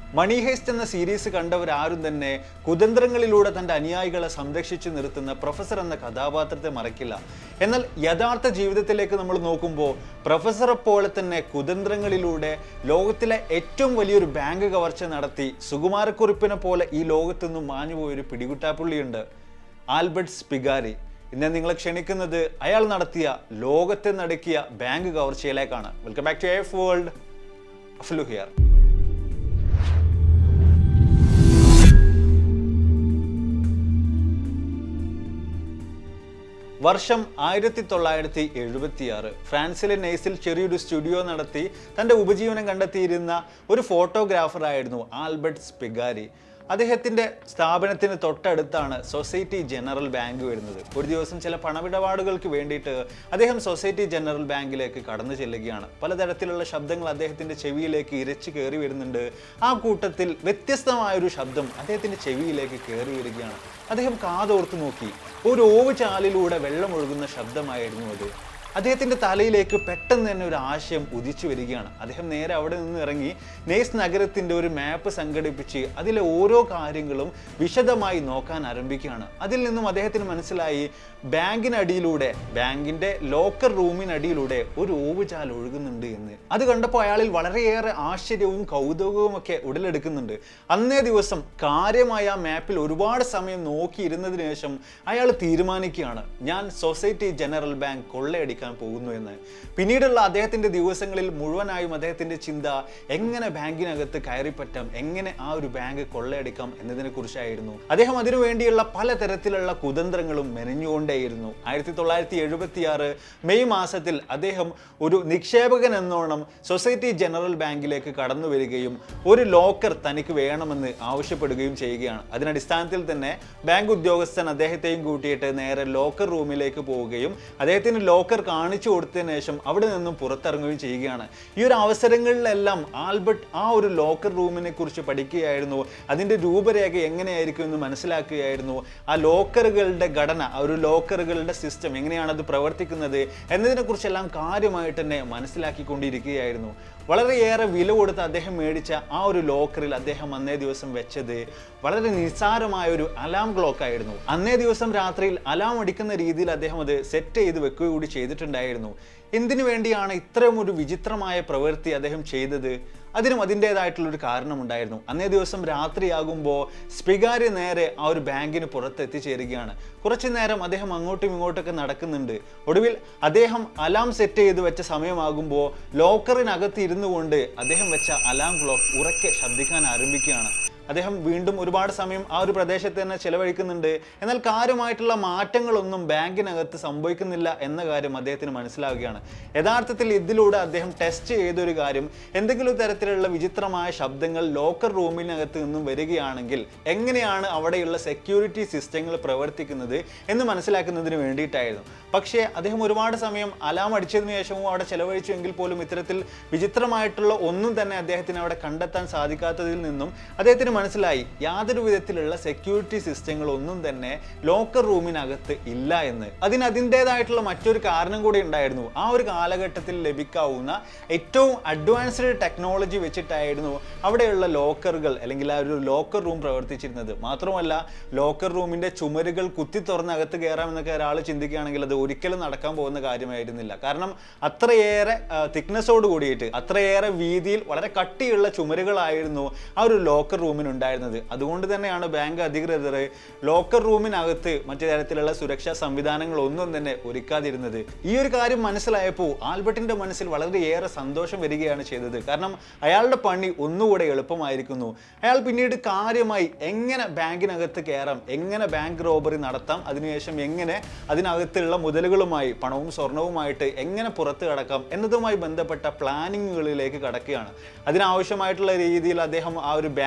മണി heist എന്ന series കണ്ടവരാരും തന്നെ കുതന്ത്രങ്ങളിലൂടെ തൻ്റെ അനുയായികളെ സംരക്ഷിച്ചു നിർത്തുന്ന പ്രൊഫസർ എന്ന കഥാപാത്രത്തെ മറക്കില്ല എന്നാൽ യഥാർത്ഥ ജീവിതത്തിലേക്ക് നമ്മൾ നോക്കുമ്പോൾ പ്രൊഫസറെ പോലെ തന്നെ കുതന്ത്രങ്ങളിലൂടെ ലോകത്തിലെ ഏറ്റവും വലിയൊരു ബാങ്ക് കവർച്ച നടത്തി സുകുമാരക്കുറിപ്പിനെ പോലെ ഈ ലോകത്തു നിന്നും മാഞ്ഞുപോയൊരു പിടികുട്ടാപ്പുള്ളിയുണ്ട് ആൽബർട്ട് സ്പിഗാരി ഇന്ന് നിങ്ങളെ ക്ഷണിക്കുന്നത് അയാൾ നടത്തിയ ലോകത്തെ നടുക്കിയ ബാങ്ക് കവർച്ചയിലേക്കാണ് വെൽക്കം ബാക്ക് ടു എഫ് വേൾഡ് ഫ്ലു ഹിയർ വർഷം ആയിരത്തി തൊള്ളായിരത്തി എഴുപത്തിയാറ് ഫ്രാൻസിലെ നെയ്സിൽ ചെറിയൊരു സ്റ്റുഡിയോ നടത്തി തൻ്റെ ഉപജീവനം കണ്ടെത്തിയിരുന്ന ഒരു ഫോട്ടോഗ്രാഫറായിരുന്നു ആൽബർട്ട് സ്പിഗാരി അദ്ദേഹത്തിൻ്റെ സ്ഥാപനത്തിന് തൊട്ടടുത്താണ് സൊസൈറ്റി ജനറൽ ബാങ്ക് വരുന്നത് ഒരു ദിവസം ചില പണമിടപാടുകൾക്ക് വേണ്ടിയിട്ട് അദ്ദേഹം സൊസൈറ്റി ജനറൽ ബാങ്കിലേക്ക് കടന്നു ചെല്ലുകയാണ് പലതരത്തിലുള്ള ശബ്ദങ്ങൾ അദ്ദേഹത്തിൻ്റെ ചെവിയിലേക്ക് ഇരച്ചു കയറി വരുന്നുണ്ട് ആ കൂട്ടത്തിൽ വ്യത്യസ്തമായൊരു ശബ്ദം അദ്ദേഹത്തിൻ്റെ ചെവിയിലേക്ക് കയറി വരികയാണ് അദ്ദേഹം കാതോർത്ത് നോക്കി ഒരു ഓവ് ചാലിലൂടെ വെള്ളമൊഴുകുന്ന ശബ്ദമായിരുന്നു അത് അദ്ദേഹത്തിന്റെ തലയിലേക്ക് പെട്ടെന്ന് തന്നെ ഒരു ആശയം ഉദിച്ചു വരികയാണ് അദ്ദേഹം നേരെ അവിടെ നിന്ന് ഇറങ്ങി നേസ് നഗരത്തിന്റെ ഒരു മാപ്പ് സംഘടിപ്പിച്ച് അതിലെ ഓരോ കാര്യങ്ങളും വിശദമായി നോക്കാൻ ആരംഭിക്കുകയാണ് അതിൽ നിന്നും അദ്ദേഹത്തിന് മനസ്സിലായി ബാങ്കിനടിയിലൂടെ ബാങ്കിന്റെ ലോക്കർ റൂമിനടിയിലൂടെ ഒരു ഓവുചാൽ ഒഴുകുന്നുണ്ട് എന്ന് അത് കണ്ടപ്പോൾ അയാളിൽ വളരെയേറെ ആശ്ചര്യവും കൗതുകവും ഒക്കെ ഉടലെടുക്കുന്നുണ്ട് അന്നേ ദിവസം കാര്യമായ ആ മാപ്പിൽ ഒരുപാട് സമയം നോക്കിയിരുന്നതിന് ശേഷം അയാൾ തീരുമാനിക്കുകയാണ് ഞാൻ സൊസൈറ്റി ജനറൽ ബാങ്ക് കൊള്ളയടിക്കാൻ പോകുന്നു എന്ന് പിന്നീടുള്ള അദ്ദേഹത്തിന്റെ ദിവസങ്ങളിൽ മുഴുവനായും അദ്ദേഹത്തിന്റെ ചിന്ത എങ്ങനെ ബാങ്കിനകത്ത് കയറിപ്പറ്റാം എങ്ങനെ ആ ഒരു ബാങ്ക് കൊള്ളയടിക്കാം എന്നതിനെ കുറിച്ചായിരുന്നു അദ്ദേഹം അതിനു വേണ്ടിയുള്ള പലതരത്തിലുള്ള കുതന്ത്രങ്ങളും മെനഞ്ഞുകൊണ്ടേയിരുന്നു ആയിരത്തി തൊള്ളായിരത്തി എഴുപത്തി ആറ് മെയ് മാസത്തിൽ അദ്ദേഹം ഒരു നിക്ഷേപകൻ എന്നോണം സൊസൈറ്റി ജനറൽ ബാങ്കിലേക്ക് കടന്നു വരികയും ഒരു ലോക്കർ തനിക്ക് വേണമെന്ന് ആവശ്യപ്പെടുകയും ചെയ്യുകയാണ് അതിനടിസ്ഥാനത്തിൽ തന്നെ ബാങ്ക് ഉദ്യോഗസ്ഥൻ അദ്ദേഹത്തെയും കൂട്ടിയിട്ട് നേരെ ലോക്കർ റൂമിലേക്ക് പോവുകയും അദ്ദേഹത്തിന് ലോക്കർ കാണിച്ചു കൊടുത്തതിന് ശേഷം അവിടെ നിന്നും പുറത്തിറങ്ങുകയും ചെയ്യുകയാണ് ഈ ഒരു അവസരങ്ങളിലെല്ലാം ആൽബർട്ട് ആ ഒരു ലോക്കർ റൂമിനെ കുറിച്ച് പഠിക്കുകയായിരുന്നു അതിൻ്റെ രൂപരേഖ എങ്ങനെയായിരിക്കും എന്ന് മനസ്സിലാക്കുകയായിരുന്നു ആ ലോക്കറുകളുടെ ഘടന ആ ഒരു ലോക്കറുകളുടെ സിസ്റ്റം എങ്ങനെയാണ് അത് പ്രവർത്തിക്കുന്നത് എന്നതിനെക്കുറിച്ചെല്ലാം കാര്യമായിട്ട് തന്നെ മനസ്സിലാക്കിക്കൊണ്ടിരിക്കുകയായിരുന്നു വളരെയേറെ വില കൊടുത്ത് അദ്ദേഹം മേടിച്ച ആ ഒരു ലോക്കറിൽ അദ്ദേഹം അന്നേ ദിവസം വെച്ചത് വളരെ നിസ്സാരമായ ഒരു അലാം ക്ലോക്ക് ആയിരുന്നു അന്നേ ദിവസം രാത്രിയിൽ അലാം അടിക്കുന്ന രീതിയിൽ അദ്ദേഹം അത് സെറ്റ് ചെയ്ത് വെക്കുക കൂടി ചെയ്തിട്ടുണ്ടായിരുന്നു എന്തിനു വേണ്ടിയാണ് ഇത്രയും ഒരു വിചിത്രമായ പ്രവൃത്തി അദ്ദേഹം ചെയ്തത് അതിനും അതിൻ്റെതായിട്ടുള്ളൊരു കാരണമുണ്ടായിരുന്നു അന്നേ ദിവസം രാത്രിയാകുമ്പോൾ സ്പിഗാരി നേരെ ആ ഒരു ബാങ്കിന് പുറത്ത് എത്തിച്ചേരുകയാണ് കുറച്ചു നേരം അദ്ദേഹം അങ്ങോട്ടും ഇങ്ങോട്ടൊക്കെ നടക്കുന്നുണ്ട് ഒടുവിൽ അദ്ദേഹം അലാം സെറ്റ് ചെയ്ത് വെച്ച സമയമാകുമ്പോൾ ലോക്കറിനകത്ത് ഇരുന്നു കൊണ്ട് അദ്ദേഹം വെച്ച അലാം ക്ലോക്ക് ഉറക്കെ ശബ്ദിക്കാൻ ആരംഭിക്കുകയാണ് അദ്ദേഹം വീണ്ടും ഒരുപാട് സമയം ആ ഒരു പ്രദേശത്ത് തന്നെ ചെലവഴിക്കുന്നുണ്ട് എന്നാൽ കാര്യമായിട്ടുള്ള മാറ്റങ്ങളൊന്നും ബാങ്കിനകത്ത് സംഭവിക്കുന്നില്ല എന്ന കാര്യം അദ്ദേഹത്തിന് മനസ്സിലാവുകയാണ് യഥാർത്ഥത്തിൽ ഇതിലൂടെ അദ്ദേഹം ടെസ്റ്റ് ചെയ്തൊരു കാര്യം എന്തെങ്കിലും തരത്തിലുള്ള വിചിത്രമായ ശബ്ദങ്ങൾ ലോക്കർ റൂമിനകത്ത് നിന്നും വരികയാണെങ്കിൽ എങ്ങനെയാണ് അവിടെയുള്ള സെക്യൂരിറ്റി സിസ്റ്റങ്ങൾ പ്രവർത്തിക്കുന്നത് എന്ന് മനസ്സിലാക്കുന്നതിന് വേണ്ടിയിട്ടായിരുന്നു പക്ഷേ അദ്ദേഹം ഒരുപാട് സമയം അലാം അടിച്ചതിന് ശേഷവും അവിടെ ചെലവഴിച്ചു എങ്കിൽ പോലും ഇത്തരത്തിൽ വിചിത്രമായിട്ടുള്ള ഒന്നും തന്നെ അദ്ദേഹത്തിന് അവിടെ കണ്ടെത്താൻ സാധിക്കാത്തതിൽ നിന്നും അദ്ദേഹത്തിന് മനസ്സിലായി യാതൊരു വിധത്തിലുള്ള സെക്യൂരിറ്റി സിസ്റ്റങ്ങൾ ഒന്നും തന്നെ ലോക്കർ റൂമിനകത്ത് ഇല്ല എന്ന് അതിന് അതിൻ്റെതായിട്ടുള്ള മറ്റൊരു കാരണം കൂടി ഉണ്ടായിരുന്നു ആ ഒരു കാലഘട്ടത്തിൽ ലഭിക്കാവുന്ന ഏറ്റവും അഡ്വാൻസ്ഡ് ടെക്നോളജി വെച്ചിട്ടായിരുന്നു അവിടെയുള്ള ലോക്കറുകൾ അല്ലെങ്കിൽ ആ ഒരു ലോക്കർ റൂം പ്രവർത്തിച്ചിരുന്നത് മാത്രമല്ല ലോക്കർ റൂമിന്റെ ചുമരുകൾ കുത്തി തുറന്ന് അകത്ത് കയറാമെന്നൊക്കെ ഒരാൾ ചിന്തിക്കുകയാണെങ്കിൽ അത് ഒരിക്കലും നടക്കാൻ പോകുന്ന കാര്യമായിരുന്നില്ല കാരണം അത്രയേറെ തിക്നെസ്സോട് കൂടിയിട്ട് അത്രയേറെ വീതിയിൽ വളരെ കട്ടിയുള്ള ചുമരുകളായിരുന്നു ആ ഒരു ലോക്കർ റൂമിന് ഉണ്ടായിരുന്നത് അതുകൊണ്ട് തന്നെയാണ് ബാങ്ക് അധികൃതർ ലോക്കർ റൂമിനകത്ത് മറ്റു തരത്തിലുള്ള സുരക്ഷാ സംവിധാനങ്ങൾ ഒന്നും തന്നെ ഒരുക്കാതിരുന്നത് ഈ ഒരു കാര്യം മനസ്സിലായപ്പോൾ ആൽബർട്ടിന്റെ മനസ്സിൽ വളരെയേറെ സന്തോഷം വരികയാണ് ചെയ്തത് കാരണം അയാളുടെ പണി ഒന്നുകൂടെ എളുപ്പമായിരിക്കുന്നു അയാൾ പിന്നീട് കാര്യമായി എങ്ങനെ ബാങ്കിനകത്ത് കയറാം എങ്ങനെ ബാങ്ക് റോബറി നടത്താം അതിനുശേഷം എങ്ങനെ അതിനകത്തുള്ള മുതലുകളുമായി പണവും സ്വർണവുമായിട്ട് എങ്ങനെ പുറത്ത് കടക്കാം എന്നതുമായി ബന്ധപ്പെട്ട പ്ലാനിങ്ങുകളിലേക്ക് കടക്കുകയാണ് അതിനാവശ്യമായിട്ടുള്ള രീതിയിൽ അദ്ദേഹം ആ ഒരു ബാങ്കിൻ്റെയും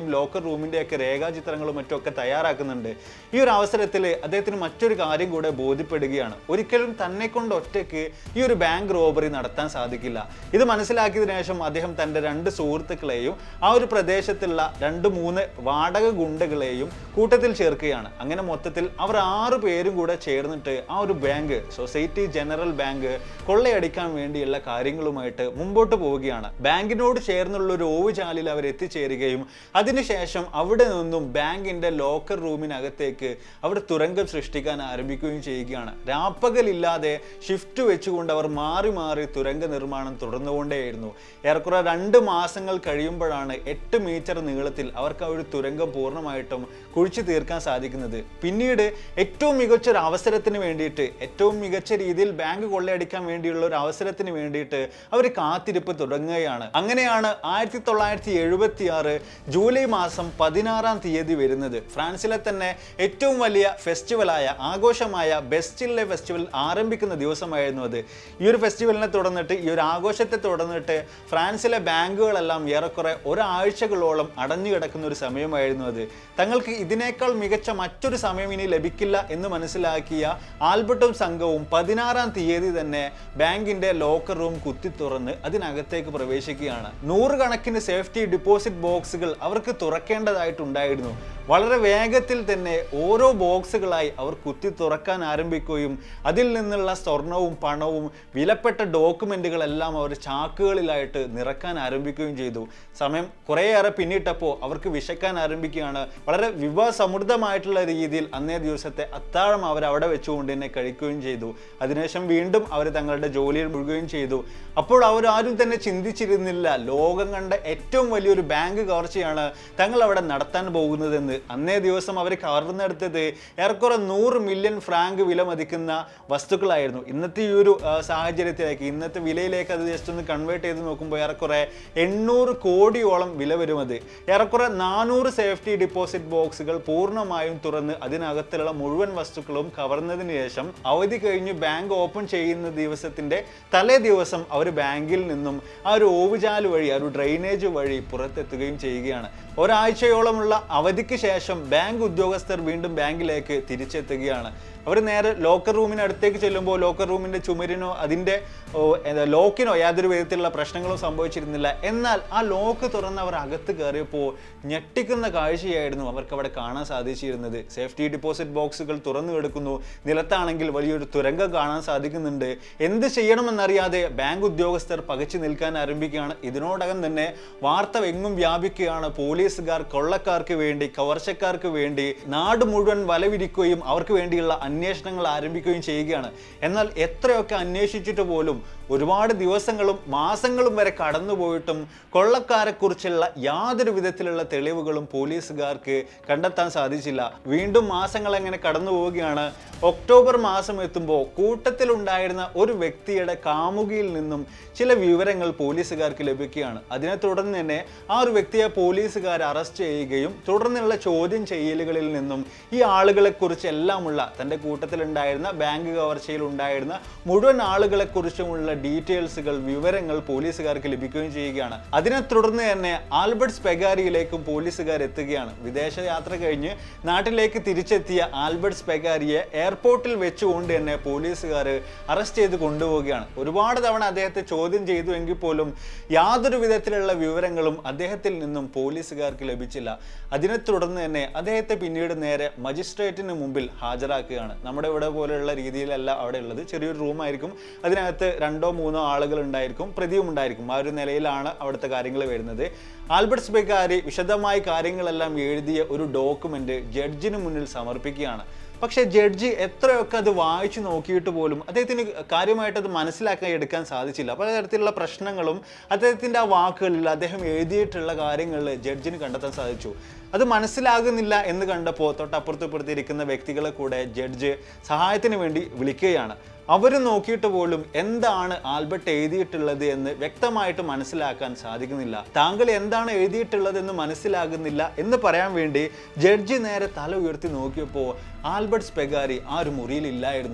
ലോക്കർ റൂമിൻ്റെയൊക്കെ രേഖാചിത്രങ്ങളും മറ്റുമൊക്കെ തയ്യാറാക്കുന്നുണ്ട് ഈ ഒരു അവസരത്തിൽ അദ്ദേഹത്തിന് മറ്റൊരു കാര്യം കൂടെ ബോധ്യപ്പെടുകയാണ് ഒരിക്കലും തന്നെ കൊണ്ട് ഒറ്റയ്ക്ക് ഈ ഒരു ബാങ്ക് റോബറി നടത്താൻ സാധിക്കില്ല ഇത് മനസ്സിലാക്കിയതിനു ശേഷം അദ്ദേഹം തൻ്റെ രണ്ട് സുഹൃത്തുക്കളെയും ആ ഒരു പ്രദേശത്തുള്ള രണ്ട് മൂന്ന് വാടക ഗുണ്ടകളെയും കൂട്ടത്തിൽ ചേർക്കുകയാണ് അങ്ങനെ മൊത്തത്തിൽ അവർ ആറ് പേരും കൂടെ ചേർന്നിട്ട് ആ ഒരു ബാങ്ക് സൊസൈറ്റി ജനറൽ ബാങ്ക് കൊള്ളയടിക്കാൻ വേണ്ടിയുള്ള കാര്യങ്ങളുമായിട്ട് മുമ്പോട്ട് പോവുകയാണ് ബാങ്കിനോട് ചേർന്നുള്ള ഒരു ഓവുചാലിൽ അവർ എത്തിച്ചേരുകയും അതിനുശേഷം അവിടെ നിന്നും ബാങ്കിന്റെ ലോക്കർ റൂമിനകത്തേക്ക് അവർ തുരങ്കം സൃഷ്ടിക്കാൻ ആരംഭിക്കുകയും ചെയ്യുകയാണ് രാപ്പകലില്ലാതെ ഷിഫ്റ്റ് വെച്ചുകൊണ്ട് അവർ മാറി മാറി തുരങ്ക നിർമ്മാണം തുടർന്നുകൊണ്ടേയിരുന്നു ഏറെക്കുറെ രണ്ട് മാസങ്ങൾ കഴിയുമ്പോഴാണ് എട്ട് മീറ്റർ നീളത്തിൽ അവർക്ക് ആ ഒരു തുരങ്കം പൂർണ്ണമായിട്ടും കുഴിച്ചു തീർക്കാൻ സാധിക്കുന്നത് പിന്നീട് ഏറ്റവും മികച്ച ഒരു അവസരത്തിന് വേണ്ടിയിട്ട് ഏറ്റവും മികച്ച രീതിയിൽ ബാങ്ക് കൊള്ളയടിക്കാൻ വേണ്ടിയുള്ള ഒരു അവസരത്തിന് വേണ്ടിയിട്ട് അവർ കാത്തിരിപ്പ് തുടങ്ങുകയാണ് അങ്ങനെയാണ് ആയിരത്തി തൊള്ളായിരത്തി എഴുപത്തി ആറ് ജൂലൈ മാസം പതിനാറാം തീയതി വരുന്നത് ഫ്രാൻസിലെ തന്നെ ഏറ്റവും വലിയ ഫെസ്റ്റിവലായ ആഘോഷമായ ബെസ്റ്റിലെ ഫെസ്റ്റിവൽ ആരംഭിക്കുന്ന ദിവസമായിരുന്നു അത് ഈ ഒരു ഫെസ്റ്റിവലിനെ തുടർന്നിട്ട് ഈ ഒരു ആഘോഷത്തെ തുടർന്നിട്ട് ഫ്രാൻസിലെ ബാങ്കുകളെല്ലാം ഏറെക്കുറെ ഒരാഴ്ചകളോളം അടഞ്ഞു കിടക്കുന്ന ഒരു സമയമായിരുന്നു അത് തങ്ങൾക്ക് ഇതിനേക്കാൾ മികച്ച മറ്റൊരു സമയം ഇനി ലഭിക്കില്ല എന്ന് മനസ്സിലാക്കിയ ആൽബർട്ടും സംഘവും പതിനാറാം തീയതി തന്നെ ബാങ്കിന്റെ ലോക്കർ റൂം കുത്തി തുറന്ന് അതിനകത്തേക്ക് പ്രവേശിക്കുകയാണ് നൂറുകണക്കിന് സേഫ്റ്റി ഡിപ്പോസിറ്റ് ബോക്സുകൾ അവർക്ക് തുറക്കേണ്ടതായിട്ടുണ്ടായിരുന്നു വളരെ വേഗത്തിൽ തന്നെ ഓരോ ബോക്സുകളായി അവർ കുത്തി തുറക്കാൻ ആരംഭിക്കുകയും അതിൽ നിന്നുള്ള സ്വർണവും പണവും വിലപ്പെട്ട ഡോക്യുമെന്റുകളെല്ലാം അവർ ചാക്കുകളിലായിട്ട് നിറക്കാൻ ആരംഭിക്കുകയും ചെയ്തു സമയം കുറേയേറെ പിന്നിട്ടപ്പോൾ അവർക്ക് വിശക്കാൻ ആരംഭിക്കുകയാണ് വളരെ വിഭവസമൃദ്ധമായിട്ടുള്ള രീതിയിൽ അന്നേ ദിവസത്തെ അത്താഴം അവർ അവിടെ വെച്ചുകൊണ്ട് തന്നെ കഴിക്കുകയും ചെയ്തു അതിനുശേഷം വീണ്ടും അവർ തങ്ങളുടെ ജോലിയിൽ മുഴുകുകയും ചെയ്തു അപ്പോൾ അവർ ആരും തന്നെ ചിന്തിച്ചിരുന്നില്ല ലോകം കണ്ട ഏറ്റവും വലിയൊരു ബാങ്ക് കവർച്ചയാണ് തങ്ങൾ അവിടെ നടത്താൻ പോകുന്നതെന്ന് അന്നേ ദിവസം അവർ കവർന്നെടുത്തത് ഏറെക്കുറെ നൂറ് മില്യൺ ഫ്രാങ്ക് വില മതിക്കുന്ന വസ്തുക്കളായിരുന്നു ഇന്നത്തെ ഈ ഒരു ആ, സാഹചര്യത്തിലേക്ക് ഇന്നത്തെ വിലയിലേക്ക് അത് ജസ്റ്റ് ഒന്ന് കൺവേർട്ട് ചെയ്ത് നോക്കുമ്പോൾ ഏറെക്കുറെ എണ്ണൂറ് കോടിയോളം വില വരും അത് ഏറെക്കുറെ നാനൂറ് സേഫ്റ്റി ഡിപ്പോസിറ്റ് ബോക്സുകൾ പൂർണ്ണമായും തുറന്ന് അതിനകത്തുള്ള മുഴുവൻ വസ്തുക്കളും കവർന്നതിന് ശേഷം അവധി കഴിഞ്ഞ് ബാങ്ക് ഓപ്പൺ ചെയ്യുന്ന ദിവസത്തിന്റെ തലേ ദിവസം അവർ ബാങ്കിൽ നിന്നും ആ ഒരു ഓവുചാല് വഴി ആ ഒരു ഡ്രെയിനേജ് വഴി പുറത്തെത്തുകയും ചെയ്യുകയാണ് ഒരാഴ്ചയോളമുള്ള അവധിക്ക് ശേഷം ബാങ്ക് ഉദ്യോഗസ്ഥർ വീണ്ടും ബാങ്കിലേക്ക് തിരിച്ചെത്തുകയാണ് അവർ നേരെ ലോക്കർ റൂമിനടുത്തേക്ക് ചെല്ലുമ്പോൾ ലോക്കർ റൂമിന്റെ ചുമരിനോ അതിന്റെ ഓ, എന്താ, ലോക്കിനോ യാതൊരു വിധത്തിലുള്ള പ്രശ്നങ്ങളും സംഭവിച്ചിരുന്നില്ല എന്നാൽ ആ ലോക്ക് തുറന്ന് അവർ അകത്ത് കയറിയപ്പോൾ ഞെട്ടിക്കുന്ന കാഴ്ചയായിരുന്നു അവർക്ക് അവിടെ കാണാൻ സാധിച്ചിരുന്നത് സേഫ്റ്റി ഡിപ്പോസിറ്റ് ബോക്സുകൾ തുറന്നു കിടക്കുന്നു നിലത്താണെങ്കിൽ വലിയൊരു തുരങ്കം കാണാൻ സാധിക്കുന്നുണ്ട് എന്ത് ചെയ്യണമെന്നറിയാതെ ബാങ്ക് ഉദ്യോഗസ്ഥർ പകച്ചു നിൽക്കാൻ ആരംഭിക്കുകയാണ് ഇതിനോടകം തന്നെ വാർത്ത എങ്ങും വ്യാപിക്കുകയാണ് പോലീസുകാർ കൊള്ളക്കാർക്ക് വേണ്ടി കവർച്ചക്കാർക്ക് വേണ്ടി നാട് മുഴുവൻ വലവിരിക്കുകയും അവർക്ക് വേണ്ടിയുള്ള അന്വേഷണങ്ങൾ ആരംഭിക്കുകയും ചെയ്യുകയാണ് എന്നാൽ എത്രയൊക്കെ അന്വേഷിച്ചിട്ട് പോലും ഒരുപാട് ദിവസങ്ങളും മാസങ്ങളും വരെ കടന്നുപോയിട്ടും കൊള്ളക്കാരെക്കുറിച്ചുള്ള യാതൊരു വിധത്തിലുള്ള തെളിവുകളും പോലീസുകാർക്ക് കണ്ടെത്താൻ സാധിച്ചില്ല വീണ്ടും മാസങ്ങൾ എങ്ങനെ കടന്നു പോവുകയാണ് ഒക്ടോബർ മാസം എത്തുമ്പോൾ കൂട്ടത്തിലുണ്ടായിരുന്ന ഒരു വ്യക്തിയുടെ കാമുകിയിൽ നിന്നും ചില വിവരങ്ങൾ പോലീസുകാർക്ക് ലഭിക്കുകയാണ് അതിനെ തുടർന്ന് തന്നെ ആ ഒരു വ്യക്തിയെ പോലീസുകാർ അറസ്റ്റ് ചെയ്യുകയും തുടർന്നുള്ള ചോദ്യം ചെയ്യലുകളിൽ നിന്നും ഈ ആളുകളെ കുറിച്ചെല്ലാമുള്ള തൻ്റെ കൂട്ടത്തിലുണ്ടായിരുന്ന ബാങ്ക് കവർച്ചയിൽ ഉണ്ടായിരുന്ന മുഴുവൻ ആളുകളെ കുറിച്ചുമുള്ള ഡീറ്റെയിൽസുകൾ വിവരങ്ങൾ പോലീസുകാർക്ക് ലഭിക്കുകയും ചെയ്യുകയാണ് അതിനെ തുടർന്ന് തന്നെ ആൽബർട്ട് സ്പെഗാരിയിലേക്കും പോലീസുകാർ എത്തുകയാണ് വിദേശ യാത്ര കഴിഞ്ഞ് നാട്ടിലേക്ക് തിരിച്ചെത്തിയ ആൽബർട്ട് സ്പെഗാരിയെ എയർപോർട്ടിൽ വെച്ചുകൊണ്ട് തന്നെ പോലീസുകാർ അറസ്റ്റ് ചെയ്ത് കൊണ്ടുപോവുകയാണ് ഒരുപാട് തവണ അദ്ദേഹത്തെ ചോദ്യം ചെയ്തു എങ്കിൽ പോലും യാതൊരു വിധത്തിലുള്ള വിവരങ്ങളും അദ്ദേഹത്തിൽ നിന്നും പോലീസുകാർക്ക് ലഭിച്ചില്ല അതിനെ തുടർന്ന് തന്നെ അദ്ദേഹത്തെ പിന്നീട് നേരെ മജിസ്ട്രേറ്റിന് മുമ്പിൽ ഹാജരാക്കുകയാണ് നമ്മുടെ ഇവിടെ പോലെയുള്ള രീതിയിലല്ല അവിടെ ഉള്ളത് ചെറിയൊരു റൂമായിരിക്കും അതിനകത്ത് രണ്ടോ മൂന്നോ ആളുകൾ ഉണ്ടായിരിക്കും പ്രതിയും ഉണ്ടായിരിക്കും ആ ഒരു നിലയിലാണ് അവിടുത്തെ കാര്യങ്ങൾ വരുന്നത് ആൽബർട്ട് സ്പെക്കാരി വിശദമായി കാര്യങ്ങളെല്ലാം എഴുതിയ ഒരു ഡോക്യുമെന്റ് ജഡ്ജിന് മുന്നിൽ സമർപ്പിക്കുകയാണ് പക്ഷേ ജഡ്ജി എത്രയൊക്കെ അത് വായിച്ചു നോക്കിയിട്ട് പോലും അദ്ദേഹത്തിന് കാര്യമായിട്ട് അത് മനസ്സിലാക്കാൻ എടുക്കാൻ സാധിച്ചില്ല പലതരത്തിലുള്ള പ്രശ്നങ്ങളും അദ്ദേഹത്തിൻ്റെ ആ വാക്കുകളിൽ അദ്ദേഹം എഴുതിയിട്ടുള്ള കാര്യങ്ങളിൽ ജഡ്ജിന് കണ്ടെത്താൻ സാധിച്ചു അത് മനസ്സിലാകുന്നില്ല എന്ന് കണ്ടപ്പോൾ തൊട്ടപ്പുറത്ത് ഇപ്പുറത്ത് ഇരിക്കുന്ന വ്യക്തികളെ കൂടെ ജഡ്ജ് സഹായത്തിന് വേണ്ടി വിളിക്കുകയാണ് അവർ നോക്കിയിട്ട് പോലും എന്താണ് ആൽബർട്ട് എഴുതിയിട്ടുള്ളത് എന്ന് വ്യക്തമായിട്ട് മനസ്സിലാക്കാൻ സാധിക്കുന്നില്ല താങ്കൾ എന്താണ് എഴുതിയിട്ടുള്ളത് എന്ന് മനസ്സിലാകുന്നില്ല എന്ന് പറയാൻ വേണ്ടി ജഡ്ജി നേരെ തല ഉയർത്തി നോക്കിയപ്പോൾ ആൽബർട്ട് സ്പെഗാരി ആ ഒരു മുറിയിൽ ഇല്ലായിരുന്നു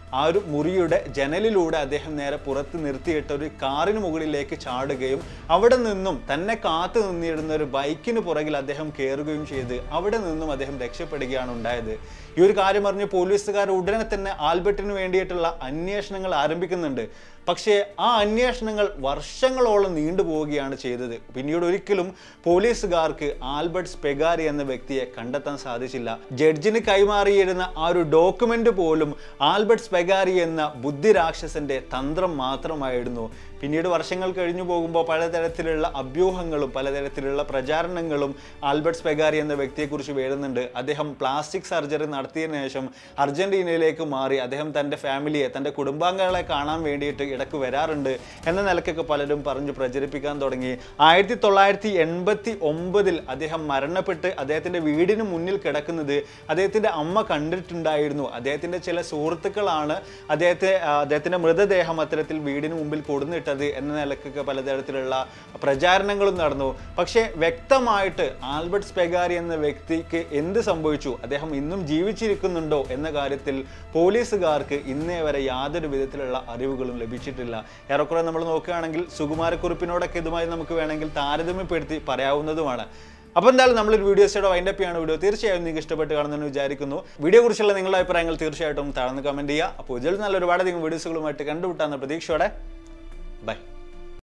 ആ ഒരു മുറിയുടെ ജനലിലൂടെ അദ്ദേഹം നേരെ പുറത്ത് നിർത്തിയിട്ട് ഒരു കാറിന് മുകളിലേക്ക് ചാടുകയും അവിടെ നിന്നും തന്നെ കാത്തു നിന്നിരുന്ന ഒരു ബൈക്കിന് പുറകിൽ അദ്ദേഹം കയറുകയും ചെയ്ത് അവിടെ നിന്നും അദ്ദേഹം രക്ഷപ്പെടുകയാണ് ഉണ്ടായത് ഈ ഒരു കാര്യം അറിഞ്ഞ് പോലീസുകാർ ഉടനെ തന്നെ ആൽബർട്ടിന് വേണ്ടിയിട്ടുള്ള അന്വേഷണങ്ങൾ ആരംഭിക്കുന്നുണ്ട് പക്ഷേ ആ അന്വേഷണങ്ങൾ വർഷങ്ങളോളം നീണ്ടുപോവുകയാണ് ചെയ്തത് പിന്നീട് ഒരിക്കലും പോലീസുകാർക്ക് ആൽബർട്ട് സ്പെഗാരി എന്ന വ്യക്തിയെ കണ്ടെത്താൻ സാധിച്ചില്ല ജഡ്ജിന് കൈമാറിയിരുന്ന ആ ഒരു ഡോക്യുമെന്റ് പോലും ആൽബർട്ട് സ്പെഗാരി എന്ന ബുദ്ധിരാക്ഷസന്റെ തന്ത്രം മാത്രമായിരുന്നു പിന്നീട് വർഷങ്ങൾ കഴിഞ്ഞു പോകുമ്പോൾ പലതരത്തിലുള്ള അഭ്യൂഹങ്ങളും പലതരത്തിലുള്ള പ്രചാരണങ്ങളും ആൽബർട്ട് സ്പെഗാരി എന്ന വ്യക്തിയെക്കുറിച്ച് വരുന്നുണ്ട് അദ്ദേഹം പ്ലാസ്റ്റിക് സർജറി നടത്തിയതിനു ശേഷം അർജന്റീനയിലേക്ക് മാറി അദ്ദേഹം തൻ്റെ ഫാമിലിയെ തൻ്റെ കുടുംബാംഗങ്ങളെ കാണാൻ വേണ്ടിയിട്ട് ഇടയ്ക്ക് വരാറുണ്ട് എന്ന നിലക്കൊക്കെ പലരും പറഞ്ഞു പ്രചരിപ്പിക്കാൻ തുടങ്ങി ആയിരത്തി തൊള്ളായിരത്തി എൺപത്തി ഒമ്പതിൽ അദ്ദേഹം മരണപ്പെട്ട് അദ്ദേഹത്തിൻ്റെ വീടിന് മുന്നിൽ കിടക്കുന്നത് അദ്ദേഹത്തിൻ്റെ അമ്മ കണ്ടിട്ടുണ്ടായിരുന്നു അദ്ദേഹത്തിൻ്റെ ചില സുഹൃത്തുക്കളാണ് അദ്ദേഹത്തെ ആ, അദ്ദേഹത്തിൻ്റെ മൃതദേഹം അത്തരത്തിൽ വീടിന് മുമ്പിൽ കൊടുന്നിട്ടത് എന്ന നിലക്കൊക്കെ പലതരത്തിലുള്ള പ്രചാരണങ്ങളും നടന്നു പക്ഷേ വ്യക്തമായിട്ട് ആൽബർട്ട് സ്പെഗാരി എന്ന വ്യക്തിക്ക് എന്ത് സംഭവിച്ചു അദ്ദേഹം ഇന്നും ജീവിച്ചിരിക്കുന്നുണ്ടോ എന്ന കാര്യത്തിൽ പോലീസുകാർക്ക് ഇന്നേ വരെ യാതൊരു വിധത്തിലുള്ള അറിവുകളും ലഭിച്ചിട്ടില്ല ഏറെക്കുറെ നമ്മൾ നോക്കുകയാണെങ്കിൽ സുകുമാരക്കുറിപ്പിനോടൊക്കെ ഇതുമായി നമുക്ക് വേണമെങ്കിൽ താരതമ്യപ്പെടുത്തി പറയാവുന്നതുമാണ് അപ്പോൾ എന്തായാലും നമ്മളൊരു വീഡിയോസോടെ വൈൻഡപ്പ് ചെയ്യാണ് വീഡിയോ തീർച്ചയായും നിങ്ങൾക്ക് ഇഷ്ടപ്പെട്ട് കാണുമെന്ന് വിചാരിക്കുന്നു വീഡിയോ കുറിച്ചുള്ള നിങ്ങളുടെ അഭിപ്രായങ്ങൾ തീർച്ചയായിട്ടും താഴ്ന്ന് കമൻറ്റ് ചെയ്യുക അപ്പോൾ ഇതിൽ നല്ല ഒരുപാടധികം വീഡിയോസുകളുമായിട്ട് കണ്ടുവിട്ടാന്ന പ്രതീക്ഷയോടെ ബൈ